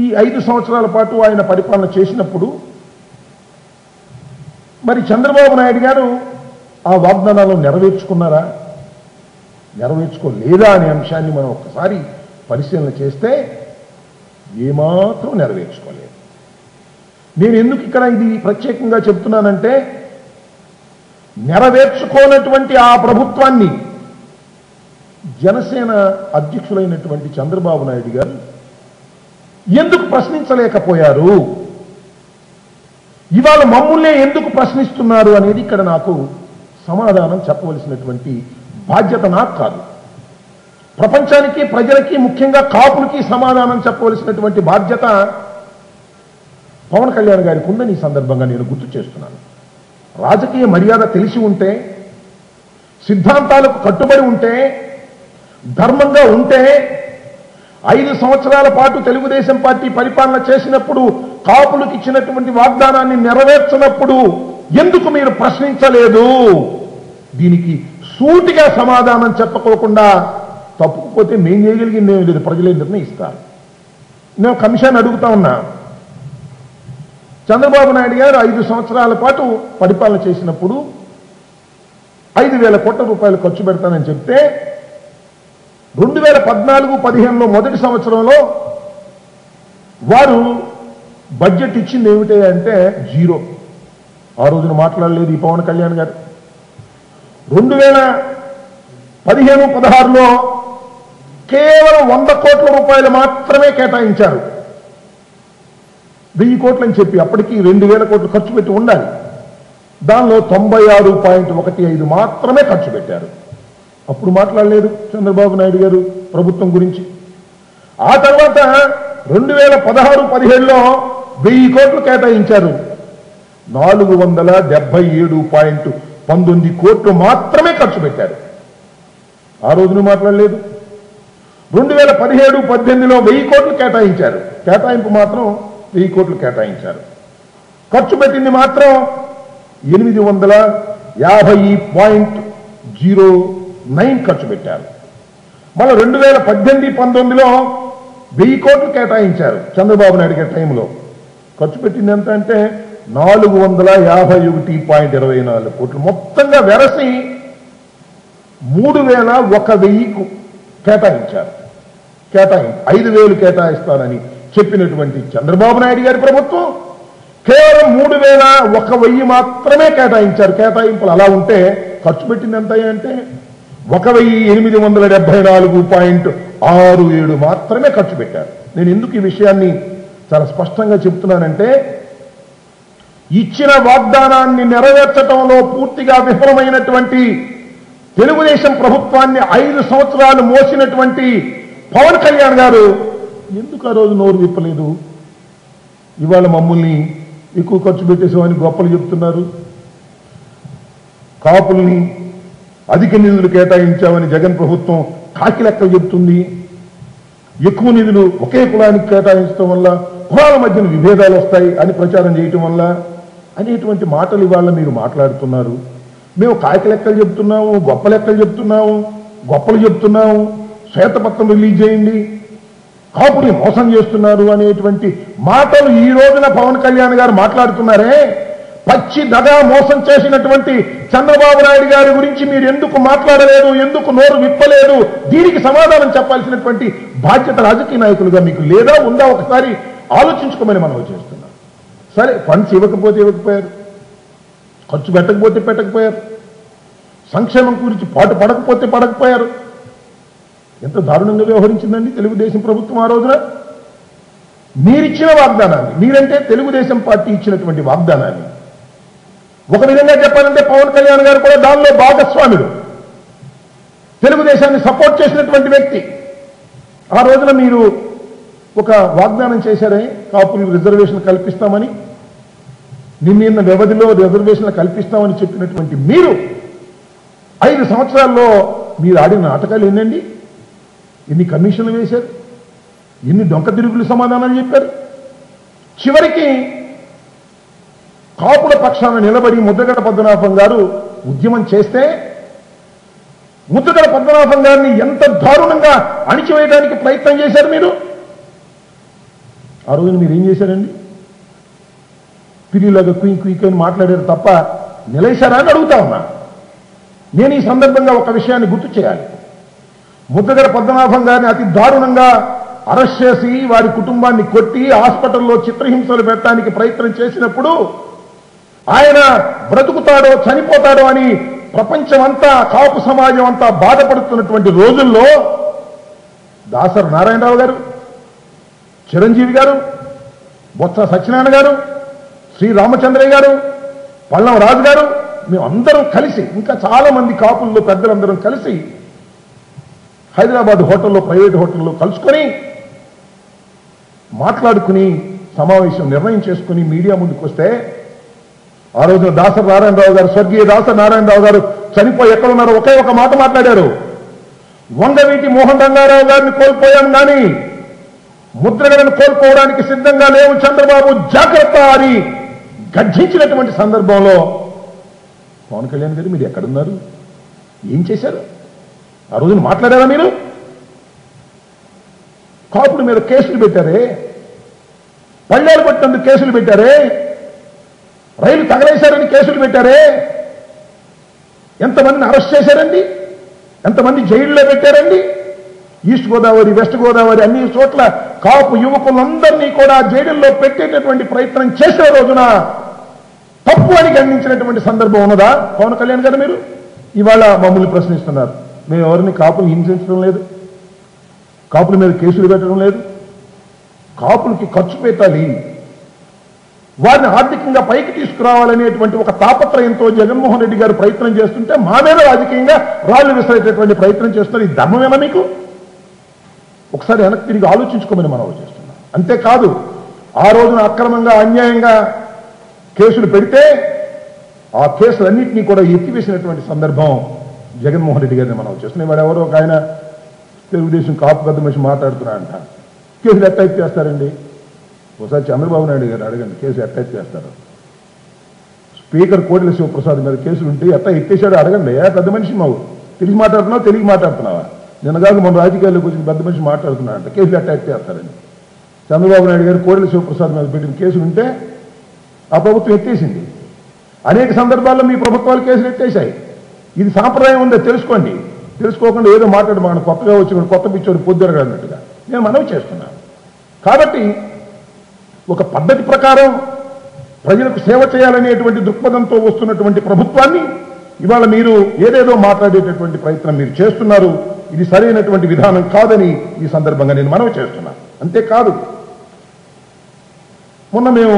ఈ ఐదు సంవత్సరాల పాటు ఆయన పరిపాలన చేసినప్పుడు మరి చంద్రబాబు నాయుడు గారు ఆ వాగ్దానాలను నెరవేర్చుకున్నారా నెరవేర్చుకోలేదా అనే అంశాన్ని మనం ఒక్కసారి పరిశీలన చేస్తే ఏమాత్రం నెరవేర్చుకోలేదు నేను ఎందుకు ఇక్కడ ఇది ప్రత్యేకంగా చెప్తున్నానంటే నెరవేర్చుకోనటువంటి ఆ ప్రభుత్వాన్ని జనసేన అధ్యక్షులైనటువంటి చంద్రబాబు నాయుడు గారు ఎందుకు ప్రశ్నించలేకపోయారు ఇవాళ మమ్ముల్నే ఎందుకు ప్రశ్నిస్తున్నారు అనేది ఇక్కడ నాకు సమాధానం చెప్పవలసినటువంటి బాధ్యత నాకు కాదు ప్రపంచానికి ప్రజలకి ముఖ్యంగా కాపులకి సమాధానం చెప్పవలసినటువంటి బాధ్యత పవన్ కళ్యాణ్ గారికి ఉందని ఈ సందర్భంగా నేను గుర్తు చేస్తున్నాను రాజకీయ మర్యాద తెలిసి ఉంటే సిద్ధాంతాలకు కట్టుబడి ఉంటే ధర్మంగా ఉంటే ఐదు సంవత్సరాల పాటు తెలుగుదేశం పార్టీ పరిపాలన చేసినప్పుడు కాపులకు ఇచ్చినటువంటి వాగ్దానాన్ని నెరవేర్చినప్పుడు ఎందుకు మీరు ప్రశ్నించలేదు దీనికి సూటిగా సమాధానం చెప్పకోకుండా తప్పుకుపోతే మేం చేయగలిగింది ఏమీ లేదు ప్రజలే నిర్ణయిస్తారు నేను కమిషన్ అడుగుతా ఉన్నా చంద్రబాబు నాయుడు గారు ఐదు సంవత్సరాల పాటు పరిపాలన చేసినప్పుడు ఐదు వేల కోట్ల రూపాయలు ఖర్చు పెడతానని చెప్తే రెండు వేల పద్నాలుగు పదిహేనులో మొదటి సంవత్సరంలో వారు బడ్జెట్ ఇచ్చింది ఏమిటి అంటే జీరో ఆ రోజున మాట్లాడలేదు ఈ పవన్ కళ్యాణ్ గారు రెండు వేల పదిహేను పదహారులో కేవలం వంద కోట్ల రూపాయలు మాత్రమే కేటాయించారు వెయ్యి కోట్లని చెప్పి అప్పటికి రెండు వేల కోట్లు ఖర్చు పెట్టి ఉండాలి దానిలో తొంభై ఆరు పాయింట్ ఒకటి ఐదు మాత్రమే ఖర్చు పెట్టారు అప్పుడు మాట్లాడలేదు చంద్రబాబు నాయుడు గారు ప్రభుత్వం గురించి ఆ తర్వాత రెండు వేల పదహారు పదిహేడులో వెయ్యి కోట్లు కేటాయించారు నాలుగు వందల డెబ్బై ఏడు పాయింట్ పంతొమ్మిది కోట్లు మాత్రమే ఖర్చు పెట్టారు ఆ రోజున మాట్లాడలేదు రెండు వేల పదిహేడు పద్దెనిమిదిలో వెయ్యి కోట్లు కేటాయించారు కేటాయింపు మాత్రం వెయ్యి కోట్లు కేటాయించారు ఖర్చు పెట్టింది మాత్రం ఎనిమిది వందల యాభై పాయింట్ జీరో నైన్ ఖర్చు పెట్టారు మళ్ళీ రెండు వేల పద్దెనిమిది పంతొమ్మిదిలో వెయ్యి కోట్లు కేటాయించారు చంద్రబాబు నాయుడు గారి టైంలో ఖర్చు పెట్టింది ఎంత అంటే నాలుగు వందల యాభై ఒకటి పాయింట్ ఇరవై నాలుగు కోట్లు మొత్తంగా వెరసి మూడు వేల ఒక వెయ్యికు కేటాయించారు కేటాయి ఐదు వేలు కేటాయిస్తానని చెప్పినటువంటి చంద్రబాబు నాయుడు గారి ప్రభుత్వం కేవలం మూడు వేల ఒక వెయ్యి మాత్రమే కేటాయించారు కేటాయింపులు అలా ఉంటే ఖర్చు పెట్టింది ఎంత అంటే ఒక వెయ్యి ఎనిమిది వందల డెబ్బై నాలుగు పాయింట్ ఆరు ఏడు మాత్రమే ఖర్చు పెట్టారు నేను ఎందుకు ఈ విషయాన్ని చాలా స్పష్టంగా చెప్తున్నానంటే ఇచ్చిన వాగ్దానాన్ని నెరవేర్చడంలో పూర్తిగా విఫలమైనటువంటి తెలుగుదేశం ప్రభుత్వాన్ని ఐదు సంవత్సరాలు మోసినటువంటి పవన్ కళ్యాణ్ గారు ఎందుకు ఆ రోజు నోరు విప్పలేదు ఇవాళ మమ్మల్ని ఎక్కువ ఖర్చు పెట్టేసామని గొప్పలు చెప్తున్నారు కాపుల్ని అధిక నిధులు కేటాయించామని జగన్ ప్రభుత్వం కాకి లెక్కలు చెప్తుంది ఎక్కువ నిధులు ఒకే కులానికి కేటాయించడం వల్ల కులాల మధ్యన విభేదాలు వస్తాయి అని ప్రచారం చేయటం వల్ల అనేటువంటి మాటలు ఇవాళ మీరు మాట్లాడుతున్నారు మేము కాకి లెక్కలు చెప్తున్నాము గొప్ప లెక్కలు చెప్తున్నాము గొప్పలు చెప్తున్నాము శ్వేతపత్రం రిలీజ్ చేయండి కాపుని మోసం చేస్తున్నారు అనేటువంటి మాటలు ఈ రోజున పవన్ కళ్యాణ్ గారు మాట్లాడుతున్నారే పచ్చి దగా మోసం చేసినటువంటి చంద్రబాబు నాయుడు గారి గురించి మీరు ఎందుకు మాట్లాడలేదు ఎందుకు నోరు విప్పలేదు దీనికి సమాధానం చెప్పాల్సినటువంటి బాధ్యత రాజకీయ నాయకులుగా మీకు లేదా ఉందా ఒకసారి ఆలోచించుకోమని మనం చేస్తున్నాం సరే ఫండ్స్ ఇవ్వకపోతే ఇవ్వకపోయారు ఖర్చు పెట్టకపోతే పెట్టకపోయారు సంక్షేమం గురించి పాటు పడకపోతే పడకపోయారు ఎంత దారుణంగా వ్యవహరించిందండి తెలుగుదేశం ప్రభుత్వం ఆ రోజున మీరిచ్చిన వాగ్దానాన్ని మీరంటే తెలుగుదేశం పార్టీ ఇచ్చినటువంటి వాగ్దానాన్ని ఒక విధంగా చెప్పాలంటే పవన్ కళ్యాణ్ గారు కూడా దానిలో భాగస్వాముడు తెలుగుదేశాన్ని సపోర్ట్ చేసినటువంటి వ్యక్తి ఆ రోజున మీరు ఒక వాగ్దానం చేశారే కాపులకు రిజర్వేషన్ కల్పిస్తామని నిన్న వ్యవధిలో రిజర్వేషన్లు కల్పిస్తామని చెప్పినటువంటి మీరు ఐదు సంవత్సరాల్లో మీరు ఆడిన నాటకాలు ఎన్నండి ఎన్ని కమిషన్లు వేశారు ఎన్ని డొంక తిరుగులు సమాధానాలు చెప్పారు చివరికి కాపుల పక్షాన నిలబడి ముద్దగడ పద్మనాభం గారు ఉద్యమం చేస్తే ముద్దగడ పద్మనాభం గారిని ఎంత దారుణంగా అణిచివేయడానికి ప్రయత్నం చేశారు మీరు ఆ రోజున మీరు ఏం చేశారండి పిరిలాగా క్వీన్ క్వీక్ అని మాట్లాడారు తప్ప నిలైశారా అని అడుగుతా ఉన్నా నేను ఈ సందర్భంగా ఒక విషయాన్ని గుర్తు చేయాలి ముద్దగడ పద్మనాభం గారిని అతి దారుణంగా అరెస్ట్ చేసి వారి కుటుంబాన్ని కొట్టి హాస్పిటల్లో చిత్రహింసలు పెట్టడానికి ప్రయత్నం చేసినప్పుడు ఆయన బ్రతుకుతాడో చనిపోతాడో అని ప్రపంచమంతా కాపు సమాజం అంతా బాధపడుతున్నటువంటి రోజుల్లో దాసరి నారాయణరావు గారు చిరంజీవి గారు బొత్స సత్యనారాయణ గారు శ్రీ రామచంద్రయ్య గారు పల్లం రాజు గారు మేమందరం కలిసి ఇంకా చాలా మంది కాపుల్లో పెద్దలందరం కలిసి హైదరాబాద్ హోటల్లో ప్రైవేట్ హోటల్లో కలుసుకొని మాట్లాడుకుని సమావేశం నిర్ణయం చేసుకుని మీడియా ముందుకు వస్తే ఆ రోజున దాసరి నారాయణరావు గారు స్వర్గీయ దాసరి నారాయణరావు గారు చనిపోయి ఎక్కడున్నారో ఒకే ఒక మాట మాట్లాడారు వంగవీటి మోహన్ రంగారావు గారిని కోల్పోయాం కానీ ముద్రగడను కోల్పోవడానికి సిద్ధంగా లేవు చంద్రబాబు జాగ్రత్త అని గర్జించినటువంటి సందర్భంలో పవన్ కళ్యాణ్ గారు మీరు ఎక్కడున్నారు ఏం చేశారు ఆ రోజున మాట్లాడారా మీరు కాపుల మీద కేసులు పెట్టారే పళ్ళేరు పట్టినందుకు కేసులు పెట్టారే రైలు తగలేశారని కేసులు పెట్టారే ఎంతమందిని అరెస్ట్ చేశారండి ఎంతమంది జైల్లో పెట్టారండి ఈస్ట్ గోదావరి వెస్ట్ గోదావరి అన్ని చోట్ల కాపు యువకులందరినీ కూడా జైలుల్లో పెట్టేటటువంటి ప్రయత్నం చేసే రోజున తప్పు అని గమనించినటువంటి సందర్భం ఉన్నదా పవన్ కళ్యాణ్ గారు మీరు ఇవాళ మమ్మల్ని ప్రశ్నిస్తున్నారు మేము ఎవరిని కాపులు హింసించడం లేదు కాపుల మీద కేసులు పెట్టడం లేదు కాపులకి ఖర్చు పెట్టాలి వారిని ఆర్థికంగా పైకి తీసుకురావాలనేటువంటి ఒక తాపత్రయంతో జగన్మోహన్ రెడ్డి గారు ప్రయత్నం చేస్తుంటే మా మీద రాజకీయంగా రాళ్లు విసిరేటటువంటి ప్రయత్నం చేస్తున్నారు ఈ ధర్మమేనా మీకు ఒకసారి వెనక్కి తిరిగి ఆలోచించుకోమని మనం చేస్తున్నాం అంతేకాదు ఆ రోజున అక్రమంగా అన్యాయంగా కేసులు పెడితే ఆ కేసులన్నింటినీ కూడా ఎత్తివేసినటువంటి సందర్భం జగన్మోహన్ రెడ్డి గారిని మనం చేస్తున్నాం వాడు ఎవరో ఒక ఆయన తెలుగుదేశం కాపు పెద్ద మనిషి మాట్లాడుతున్నాడంట కేసులు ఎట్ట చేస్తారండి ఒకసారి చంద్రబాబు నాయుడు గారు అడగండి కేసు ఎట్ట చేస్తారు స్పీకర్ కోటల శివప్రసాద్ మీద కేసులు ఉంటే ఎట్ట ఎత్తేసాడో అడగండి ఏ పెద్ద మనిషి మావు తెలిసి మాట్లాడుతున్నావు తెలియ మాట్లాడుతున్నావా నిన్నగాక మన రాజకీయాల్లోకి వచ్చిన పెద్ద మనిషి మాట్లాడుతున్నాడంట కేసులు ఎట్ట ఎత్తేస్తారని చంద్రబాబు నాయుడు గారు కోడెల శివప్రసాద్ మీద పెట్టిన కేసులు ఉంటే ఆ ప్రభుత్వం ఎత్తేసింది అనేక సందర్భాల్లో మీ ప్రభుత్వాలు కేసులు ఎత్తేసాయి ఇది సాంప్రదాయం ఉందో తెలుసుకోండి తెలుసుకోకుండా ఏదో మాట్లాడు మన కొత్తగా వచ్చి కొత్త పిచ్చోడు పొద్దురగా అన్నట్టుగా నేను మనవి చేస్తున్నాను కాబట్టి ఒక పద్ధతి ప్రకారం ప్రజలకు సేవ చేయాలనేటువంటి దృక్పథంతో వస్తున్నటువంటి ప్రభుత్వాన్ని ఇవాళ మీరు ఏదేదో మాట్లాడేటటువంటి ప్రయత్నం మీరు చేస్తున్నారు ఇది సరైనటువంటి విధానం కాదని ఈ సందర్భంగా నేను మనవి చేస్తున్నాను అంతేకాదు మొన్న మేము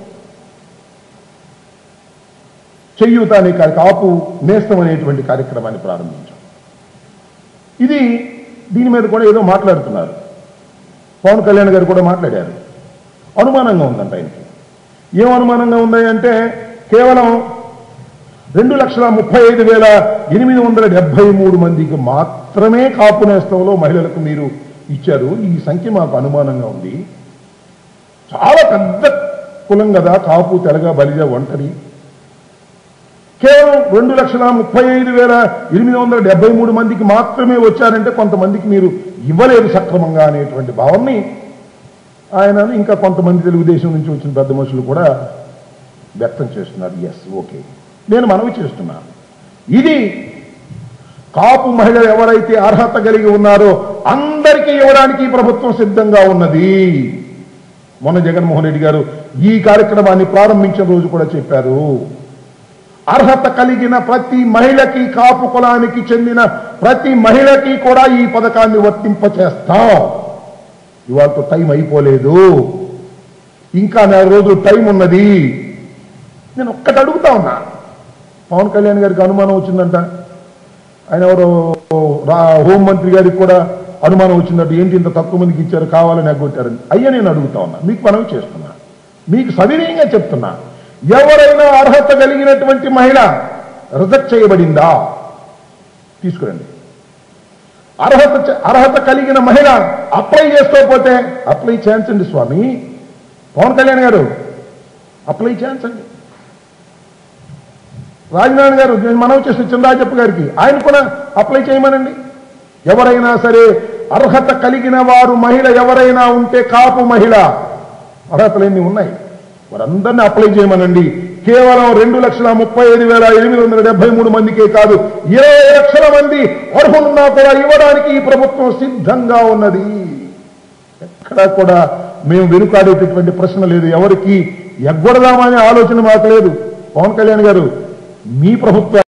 చెయ్యూత అనే కార్య- కాపు నేస్తం అనేటువంటి కార్యక్రమాన్ని ప్రారంభించాం ఇది దీని మీద కూడా ఏదో మాట్లాడుతున్నారు పవన్ కళ్యాణ్ గారు కూడా మాట్లాడారు అనుమానంగా ఉందంట ఆయనకి ఏం అనుమానంగా ఉంది అంటే కేవలం రెండు లక్షల ముప్పై ఐదు వేల ఎనిమిది వందల డెబ్బై మూడు మందికి మాత్రమే కాపు నేస్తంలో మహిళలకు మీరు ఇచ్చారు ఈ సంఖ్య మాకు అనుమానంగా ఉంది చాలా పెద్ద కులం కదా కాపు తెలగ బలిజ ఒంటరి కేవలం రెండు లక్షల ముప్పై ఐదు వేల ఎనిమిది వందల డెబ్బై మూడు మందికి మాత్రమే వచ్చారంటే కొంతమందికి మీరు ఇవ్వలేదు సక్రమంగా అనేటువంటి భావాన్ని ఆయన ఇంకా కొంతమంది తెలుగుదేశం నుంచి వచ్చిన పెద్ద మనుషులు కూడా వ్యక్తం చేస్తున్నారు ఎస్ ఓకే నేను మనవి చేస్తున్నాను ఇది కాపు మహిళలు ఎవరైతే అర్హత కలిగి ఉన్నారో అందరికీ ఇవ్వడానికి ఈ ప్రభుత్వం సిద్ధంగా ఉన్నది మొన్న జగన్మోహన్ రెడ్డి గారు ఈ కార్యక్రమాన్ని ప్రారంభించిన రోజు కూడా చెప్పారు అర్హత కలిగిన ప్రతి మహిళకి కాపు కులానికి చెందిన ప్రతి మహిళకి కూడా ఈ పథకాన్ని వర్తింపచేస్తాం ఇవాళతో టైం అయిపోలేదు ఇంకా నెల రోజులు టైం ఉన్నది నేను ఒక్కటి అడుగుతా ఉన్నా పవన్ కళ్యాణ్ గారికి అనుమానం వచ్చిందంట ఆయన ఎవరో రా హోంమంత్రి గారికి కూడా అనుమానం వచ్చిందంట ఏంటి ఇంత తక్కువ మందికి ఇచ్చారు కావాలని ఎగ్గొట్టారని అయ్యా నేను అడుగుతా ఉన్నా మీకు మనవి చేస్తున్నా మీకు సవినయంగా చెప్తున్నా ఎవరైనా అర్హత కలిగినటువంటి మహిళ రిజెక్ట్ చేయబడిందా తీసుకురండి అర్హత చ- అర్హత కలిగిన మహిళ అప్లై చేసుకోకపోతే అప్లై చేయించండి స్వామి పవన్ కళ్యాణ్ గారు అప్లై చేయించండి రాజనారాయణ గారు నేను మనవి చేసిన చంద్రాజప్ప గారికి ఆయన కూడా అప్లై చేయమనండి ఎవరైనా సరే అర్హత కలిగిన వారు మహిళ ఎవరైనా ఉంటే కాపు మహిళ అర్హతలన్నీ ఉన్నాయి వారందరినీ అప్లై చేయమనండి కేవలం రెండు లక్షల ముప్పై ఐదు వేల ఎనిమిది వందల డెబ్బై మూడు మందికే కాదు ఇరవై లక్షల మంది అర్హులున్నా కూడా ఇవ్వడానికి ఈ ప్రభుత్వం సిద్ధంగా ఉన్నది ఎక్కడా కూడా మేము వెనుకాడేటటువంటి ప్రశ్న లేదు ఎవరికి ఎగ్గొడదామనే ఆలోచన మాకు లేదు పవన్ కళ్యాణ్ గారు మీ ప్రభుత్వం